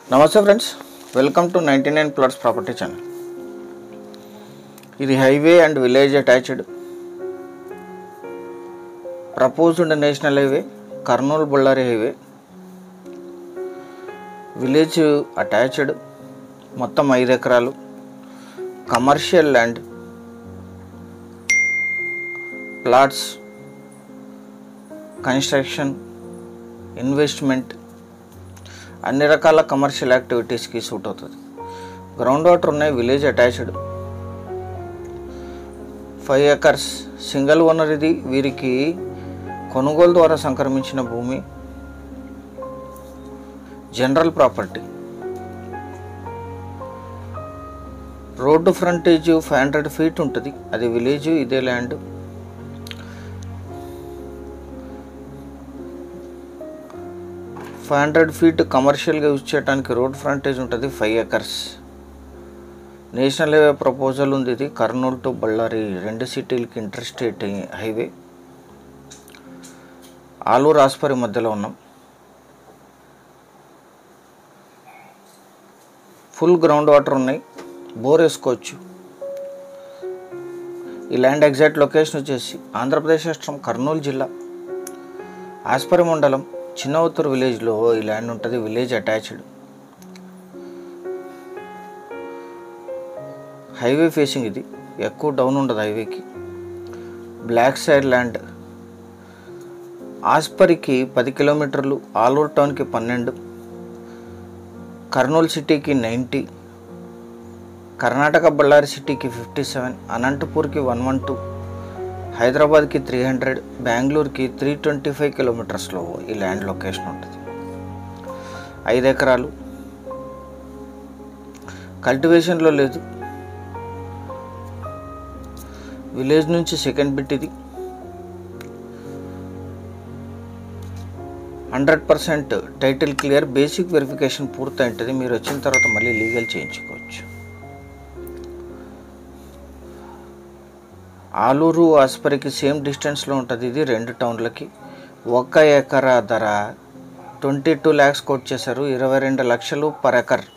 నమస్తే friends welcome to ninety nine plots property channel ఇది highway and village attached proposed national highway Kurnool Ballari highway village attached మొత్తం ఐదు ఎకరాలు commercial land plots construction investment అన్ని రకాల commercial యాక్టివిటీస్కి సూట్ అవుతుంది గ్రౌండ్ వాటర్ ఉన్నాయి village attached five acres single owner ఇది వీరికి కొనుగోలు ద్వారా సంక్రమించిన భూమి general property road frontage five hundred feet ఉంటుంది అది విలేజ్ ఇదే ల్యాండ్ ఫైవ్ హండ్రెడ్ ఫీట్ కమర్షియల్గా యూజ్ చేయడానికి రోడ్ ఫ్రంటేజ్ ఉంటుంది five acres national highway proposal ఉంది ఇది కర్నూలు టు బళ్ళారి రెండు సిటీలకి ఇంటర్స్టేట్ హైవే ఆలూరు ఆస్పరి మధ్యలో ఉన్నాం ఫుల్ గ్రౌండ్ వాటర్ ఉన్నాయి బోర్ వేసుకోవచ్చు ఈ ల్యాండ్ ఎగ్జాక్ట్ లొకేషన్ వచ్చేసి ఆంధ్రప్రదేశ్ రాష్ట్రం కర్నూలు జిల్లా ఆస్పరి మండలం చిన్నవత్తూరు విలేజ్లో ఈ ల్యాండ్ ఉంటుంది విలేజ్ అటాచ్డ్ హైవే ఫేసింగ్ ఇది ఎక్కువ డౌన్ ఉండదు హైవేకి బ్లాక్ సైడ్ ల్యాండ్ ఆస్పరికి పది కిలోమీటర్లు ఆలూరు టౌన్కి పన్నెండు కర్నూలు సిటీకి నైంటీ కర్ణాటక బళ్ళారి సిటీకి ఫిఫ్టీ సెవెన్ అనంతపూర్కి వన్ వన్ టూ హైదరాబాద్కి త్రీ హండ్రెడ్ బెంగళూరుకి త్రీ ట్వంటీ ఫైవ్ కిలోమీటర్స్లో ఈ ల్యాండ్ లొకేషన్ ఉంటుంది ఐదు ఎకరాలు కల్టివేషన్లో లేదు విలేజ్ నుంచి సెకండ్ బిట్ ఇది hundred percent title clear basic verification పూర్తయింటుంది మీరు వచ్చిన తర్వాత మళ్ళీ లీగల్ చేయించుకోవచ్చు ఆలూరు ఆస్పరికి సేమ్ డిస్టెన్స్లో ఉంటుంది ఇది రెండు టౌన్లకి ఒక్క ఎకరా ధర ట్వంటీ టూ ల్యాక్స్ కోట్ చేశారు ఇరవై రెండు లక్షలు పర్ ఎకర్